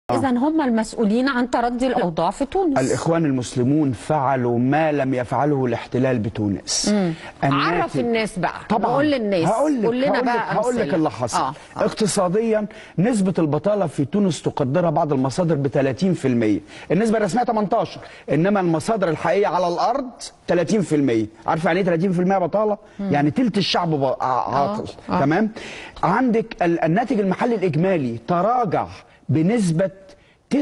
إذا هم المسؤولين عن تردي الأوضاع في تونس الإخوان المسلمون فعلوا ما لم يفعله الاحتلال بتونس عرف الناس بقى طبعا قول للناس هقول لك قول لنا هقول لك بقى هقول لك أمثلة. اللي حصل آه. آه. اقتصاديا نسبة البطالة في تونس تقدرها بعض المصادر ب 30% النسبة الرسمية 18 إنما المصادر الحقيقية على الأرض 30% عارف يعني إيه 30% بطالة؟ يعني تلت الشعب ب- ع- عاطل آه. تمام عندك ال- الناتج المحلي الإجمالي تراجع بنسبة 9%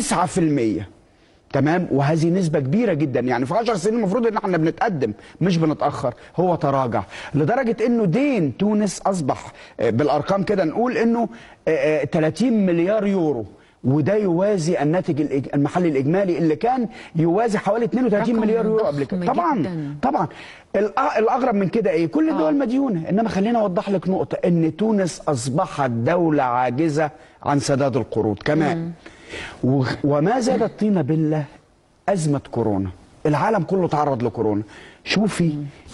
تمام وهذه نسبة كبيرة جدا يعني في 10 سنين المفروض ان احنا بنتقدم مش بنتأخر هو تراجع لدرجة انه دين تونس اصبح آه، بالارقام كده نقول انه آه، آه، 30 مليار يورو وده يوازي الناتج الإج- المحلي الاجمالي اللي كان يوازي حوالي 32 رقم مليار يورو ضخم قبل كده طبعا جداً. طبعا الأ- الاغرب من كده ايه كل الدول مديونه انما خلينا اوضح لك نقطه ان تونس اصبحت دوله عاجزه عن سداد القروض كمان و- وما زادت طينه بله ازمه كورونا العالم كله تعرض لكورونا شوفي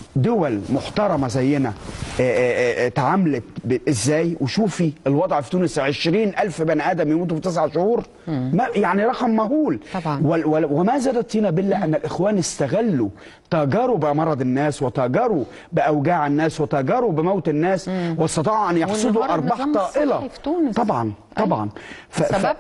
دول محترمه زينا آه، آه، آه، تعاملت ب- ازاي وشوفي الوضع في تونس 20 الف بني ادم يموتوا في تسعة شهور ما يعني رقم مهول طبعا. وال- وال- وما زادت طينة بالله أن الإخوان استغلوا تاجروا بمرض الناس وتاجروا بأوجاع الناس وتاجروا بموت الناس واستطاعوا أن يحصدوا وانهار أرباح النظام الصحي طائلة في تونس. طبعا طبعا ف- ف- سببهم.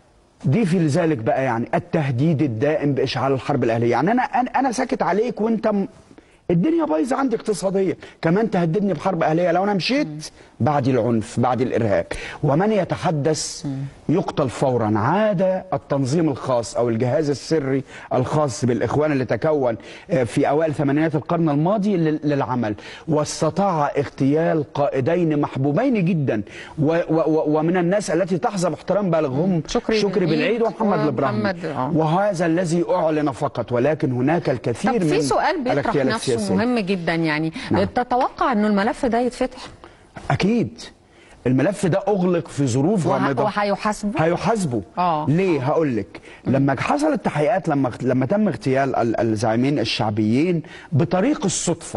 دي في ذلك بقى يعني التهديد الدائم بإشعال الحرب الأهلية يعني أنا أنا, أنا ساكت عليك وأنت م... الدنيا بايظه عندي اقتصاديا كمان تهددني بحرب اهليه لو انا مشيت بعد العنف بعد الارهاب ومن يتحدث يقتل فورا عاد التنظيم الخاص او الجهاز السري الخاص بالاخوان اللي تكون آه، في اوائل ثمانينات القرن الماضي لل- للعمل واستطاع اغتيال قائدين محبوبين جدا و و و ومن الناس التي تحظى باحترام بالغهم شكري شكري بالعيد بالعيد ومحمد الابراهيمي ومحمد، آه. وهذا الذي اعلن فقط ولكن هناك الكثير طب من في سؤال بيطرح الاغتيالات نفسه السياسية. مهم جدا يعني نعم. تتوقع انه الملف ده يتفتح اكيد الملف ده اغلق في ظروف وه- غامضه وهيحاسبوا هيحاسبوا آه. ليه هقول لك لما حصلت تحقيقات لما لما تم اغتيال ال- الزعيمين الشعبيين بطريق الصدفه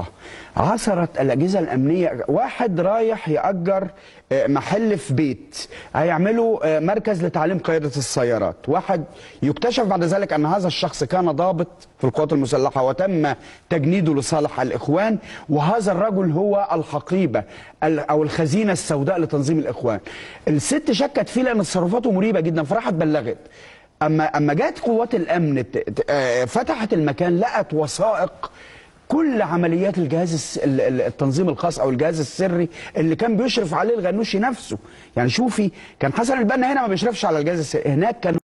عثرت الاجهزه الامنيه واحد رايح ياجر آه، محل في بيت هيعملوا آه، مركز لتعليم قياده السيارات واحد يكتشف بعد ذلك ان هذا الشخص كان ضابط في القوات المسلحه وتم تجنيده لصالح الاخوان وهذا الرجل هو الحقيبه ال- او الخزينه السوداء لتنظيم الاخوان الست شكت فيه لان تصرفاته مريبه جدا فراحت بلغت اما اما جت قوات الامن ت- ت- آه، فتحت المكان لقت وثائق كل عمليات الجهاز الس- ال- ال- التنظيم الخاص او الجهاز السري اللي كان بيشرف عليه الغنوشي نفسه يعني شوفي كان حسن البنا هنا ما بيشرفش على الجهاز السري هناك كان